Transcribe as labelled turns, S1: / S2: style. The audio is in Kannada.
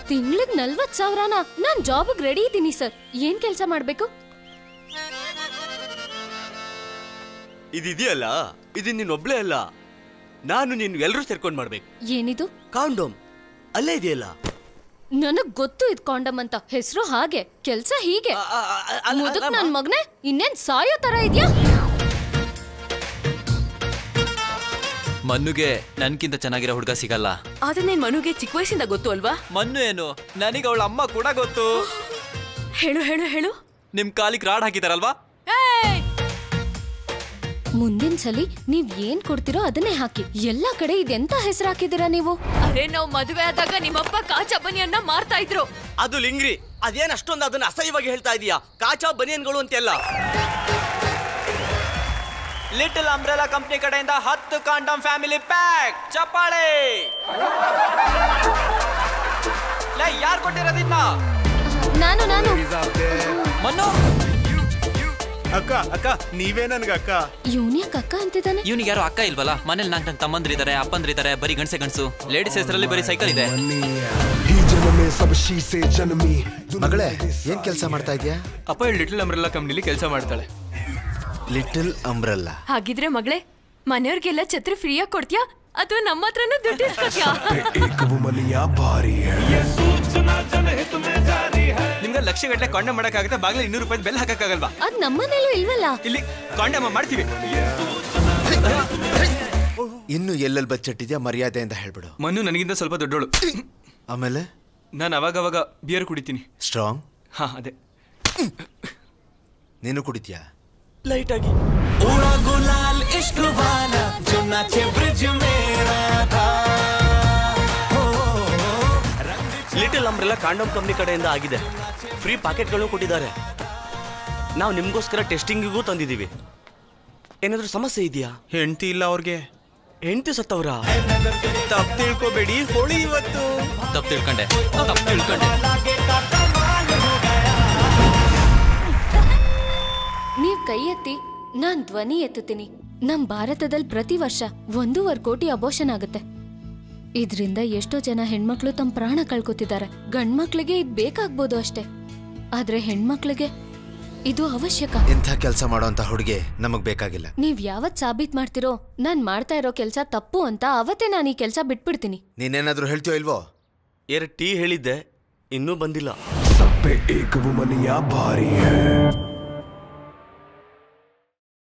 S1: ತಿಂಗ್ಳಿಗ್ ನಲ್ವತ್ ಸಾವಿರನ ನಾನ್ ಜಾಬ್ಗ್ ರೆಡಿ ಇದ್ದೀನಿ ಸರ್ ಏನ್ ಕೆಲ್ಸ ಮಾಡ್ಬೇಕು
S2: ಇದಿದೆಯಲ್ಲ ಇದು ನೀನೊಬ್ಳೇ ಅಲ್ಲ ನಾನು ನೀನು ಎಲ್ಲರೂ ಸೇರ್ಕೊಂಡ್ ಮಾಡ್ಬೇಕು
S1: ಏನಿದು
S2: ಕಾಂಡೋಮ್ ಅಲ್ಲೇ ಇದೆಯಲ್ಲ
S1: ನನಗ್ ಗೊತ್ತು ಇದ್ ಕಾಂಡಮ್ ಅಂತ ಹೆಸರು ಹಾಗೆ ಕೆಲ್ಸ ಹೀಗೆ ಮುದುಕ್ ನನ್ ಮಗ್ನೆ ಇನ್ನೇನ್ ಸಾಯೋ ತರ ಇದ್ಯಾ
S3: ಮನ್ನುಗೆ ನನ್ಕಿಂತ ಚೆನ್ನಾಗಿರೋ ಹುಡುಗ ಸಿಗಲ್ಲ
S4: ಅದನ್ನೇ ಮನುಗೆ ಚಿಕ್ಕ ವಯಸ್ಸಿಂದ ಗೊತ್ತು ಅಲ್ವಾ
S3: ಮನ್ನು ಏನು ನನಗೆ ಅವಳ ಅಮ್ಮ ಕೂಡ ಗೊತ್ತು
S4: ಹೇಳು ಹೇಳು ಹೇಳು
S3: ನಿಮ್ ಕಾಲಿಗೆ ರಾಡ್ ಹಾಕಿದಾರಲ್ವಾ
S1: ಮುಂದಿನ ಸಲಿ ನೀವ್ ಏನ್ ಕೊಡ್ತಿರೋ ಅದನ್ನೇ ಹಾಕಿ ಎಲ್ಲಾ ಕಡೆ ಇದೆಂತ ಹೆಸರು ಹಾಕಿದಿರಾ ನೀವು
S4: ಅರೆ ನಾವು ಮದುವೆ ಆದಾಗ ನಿಮ್ಮಪ್ಪ ಕಾಚಾ ಬನಿಯನ್ನ ಮಾರ್ತಾ ಇದ್ರು
S2: ಅದು ಲಿಂಗ್ರಿ ಅದೇನ್ ಅಷ್ಟೊಂದು ಅದನ್ನ ಅಸಹ್ಯವಾಗಿ ಹೇಳ್ತಾ ಇದೀಯಾ ಕಾಚಾ ಬನಿಯನ್ಗಳು ಅಂತೆಲ್ಲ
S3: ಲಿಟಲ್ ಅಂಬ್ರೆಲಾ ಕಂಪ್ನಿ ಕಡೆಯಿಂದ ಹತ್ತು ಕಾಂಡಮ್ ಫ್ಯಾಮಿಲಿ ಪ್ಯಾಕ್ ಚಪ್ಪಾಳೆ ಯಾರು ಕೊಟ್ಟಿರೋದಿನ್ನ
S1: ನಾನು ನಾನು
S3: ಮನ್ನು
S5: ಅಕ್ಕ ಅಕ್ಕ ನೀವೇ ನನ್ಗ ಅಕ್ಕ
S1: ಇವ್ನ್ಯಾಕ್ ಅಕ್ಕ ಅಂತಿದ್ದಾನೆ
S3: ಇವನಿಗೆ ಯಾರು ಅಕ್ಕ ಇಲ್ವಲ್ಲ ಮನೇಲಿ ನಾಲ್ಕು ನಾಲ್ಕು ತಮ್ಮಂದ್ರಿದ್ದಾರೆ ಅಪ್ಪಂದ್ರಿದ್ದಾರೆ ಬರೀ ಗಂಡಸೆ ಗಂಡಸು ಲೇಡೀಸ್ ಹೆಸರಲ್ಲಿ ಬರೀ ಸೈಕಲ್ ಇದೆ
S6: ही जन्मे सब शी से जन्मी
S7: ಮಗಳೇ ಏನ್ ಕೆಲಸ ಮಾಡ್ತಾ ಇದೀಯಾ
S2: ಅಪ್ಪ ಲಿಟಲ್ ಅಂಬ್ರೆಲ್ಲಾ ಕಂಪ್ನಿಲಿ ಕೆಲಸ ಮಾಡ್ತಾಳೆ
S7: ಲಿಟಲ್ ಅಂಬ್ರಲ್ಲ
S4: ಹಾಗಿದ್ರೆ ಮಗಳೇ ಮನೆಯವ್ರಿಗೆಲ್ಲ ಛತ್ರಿ ಫ್ರೀಯಾಗಿ ಕೊಡ್ತೀಯಾ ಅಥವಾ ನಮ್ಮ ಹತ್ರನೂ ದುಡ್ಡು ಇಸ್ಕೊತ್ಯಾ
S6: एक वुमनिया भारी है
S2: ನಿಮ್ಗೆ ಲಕ್ಷ ಗಟ್ಟಲೆ ಕಾಂಡಮ್ ಮಾಡಕ್ಕಾಗುತ್ತೆ ಬಾಗ್ಲ ಇನ್ನೂರು ರೂಪಾಯಿ ಬೆಲ್ ಹಾಕಕ್ಕಾಗಲ್ವಾ
S1: ಅದ್ ನಮ್ಮನೇಲೂ ಇಲ್ವಲ್ಲ
S2: ಇಲ್ಲಿ ಕಾಂಡಮ್ ಮಾಡ್ತೀವಿ
S7: ಇನ್ನು ಎಲ್ಲೆಲ್ಲಿ ಬಚ್ಚಿಟ್ಟಿದ್ಯಾ ಮರ್ಯಾದೆಯಿಂದ ಹೇಳ್ಬಿಡು
S2: ಮನು ನನಗಿಂತ ಸ್ವಲ್ಪ ದೊಡ್ಡೋಳು
S7: ಆಮೇಲೆ
S2: ನಾನು ಅವಾಗ ಅವಾಗ ಬಿಯರ್ ಕುಡಿತೀನಿ
S7: ಸ್ಟ್ರಾಂಗ್
S2: ಹಾ ಅದೇ
S7: ನೀನು ಕುಡಿದ್ಯಾ
S2: ಲೈಟ್ ಆಗಿ ಲಿಟಲ್ ಅಂಬ್ರೆಲ್ಲ ಕಾಂಡೋಮ್ ಕಂಪ್ನಿ ಕಡೆಯಿಂದ ಆಗಿದೆ ಫ್ರೀ ಪಾಕೆಟ್ಗಳನ್ನು ಕೊಟ್ಟಿದ್ದಾರೆ ನಾವು ನಿಮ್ಗೋಸ್ಕರ ಟೆಸ್ಟಿಂಗಿಗೂ ತಂದಿದ್ದೀವಿ ಏನಾದ್ರೂ ಸಮಸ್ಯೆ ಇದೆಯಾ
S5: ಹೆಂಡತಿ ಇಲ್ಲ ಅವ್ರಿಗೆ
S2: ಹೆಂಡತಿ ಸತ್ತವ್ರ
S5: ತಪ್ಪು ತಿಳ್ಕೊಬೇಡಿ ಹೋಳಿ ಇವತ್ತು
S3: ತಪ್ಪು ತಿಳ್ಕೊಂಡೆ ತಪ್ಪು ತಿಳ್ಕೊಂಡೆ
S1: ನೀವ್ ಕೈ ಎತ್ತಿ ನಾನ್ ಧ್ವನಿ ಎತ್ತುತ್ತೀನಿ ನಮ್ ಭಾರತದಲ್ಲಿ ಪ್ರತಿ ವರ್ಷ ಒಂದೂವರೆ ಕೋಟಿ ಅಬೋಷನ್ ಆಗುತ್ತೆ ಇದ್ರಿಂದ ಎಷ್ಟೋ ಜನ ಹೆಣ್ಮಕ್ಳು ತಮ್ಮ ಪ್ರಾಣ ಕಳ್ಕೊತಿದ್ದಾರೆ ಗಂಡ್ಮಕ್ಳಿಗೆ ಇದ್ ಬೇಕಾಗ್ಬೋದು ಅಷ್ಟೇ ಆದ್ರೆ ಹೆಣ್ಮಕ್ಳಿಗೆ ಇದು ಅವಶ್ಯಕ
S7: ಇಂಥ ಕೆಲಸ ಮಾಡೋಂಥ ಹುಡುಗಿ ನಮಗ್ ಬೇಕಾಗಿಲ್ಲ
S1: ನೀವ್ ಯಾವತ್ ಸಾಬೀತ್ ಮಾಡ್ತಿರೋ ನಾನ್ ಮಾಡ್ತಾ ಇರೋ ಕೆಲ್ಸ ತಪ್ಪು ಅಂತ ಅವತ್ತೇ ನಾನು ಈ ಕೆಲ್ಸ ಬಿಟ್ಬಿಡ್ತೀನಿ
S7: ನೀನೇನಾದ್ರೂ ಹೇಳ್ತೀಯೋ ಇಲ್ವೋ
S2: ಎರಡು ಟೀ ಹೇಳಿದ್ದೆ ಇನ್ನೂ ಬಂದಿಲ್ಲ
S6: सब पे एक वुमनिया भारी है